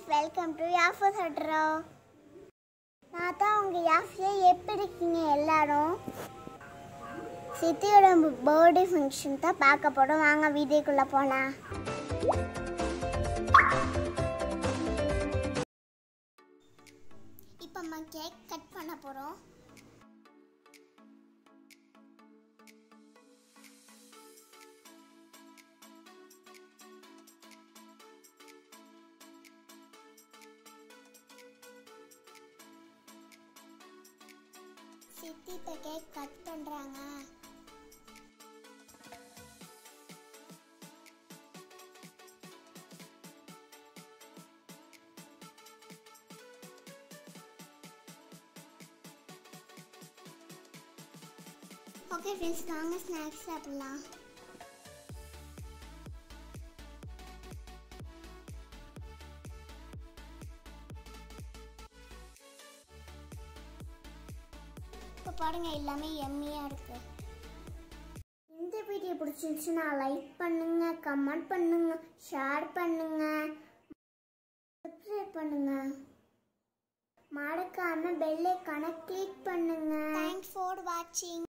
welcome to யாஃபோ சட்ரோ நான் தான் உங்கள் யாஃபியா எப்படி இருக்கீங்க எல்லாரும் சித்தியோட பர்த்டே ஃபங்க்ஷன் தான் பார்க்க போகிறோம் வாங்க வீடியோக்குள்ளே போகலாம் இப்போ நம்ம கேக் கட் பண்ண போகிறோம் சித்தி இப்போ கேக் கட் பண்ணுறாங்க ஓகே ஃப்ரெண்ட்ஸ் வாங்க ஸ்நாக்ஸ் சாப்பிடலாம் இப்போ பாருங்க எல்லாமே எம்மியாக இருக்கு இந்த வீடியோ பிடிச்சிருந்துச்சுன்னா லைக் பண்ணுங்க கமெண்ட் பண்ணுங்க ஷேர் பண்ணுங்க சப்ஸ்கிரைப் பண்ணுங்க மறக்காம பெல் ஐக்கானை கிளிக் பண்ணுங்க தேங்க்ஸ் ஃபார் வாட்சிங்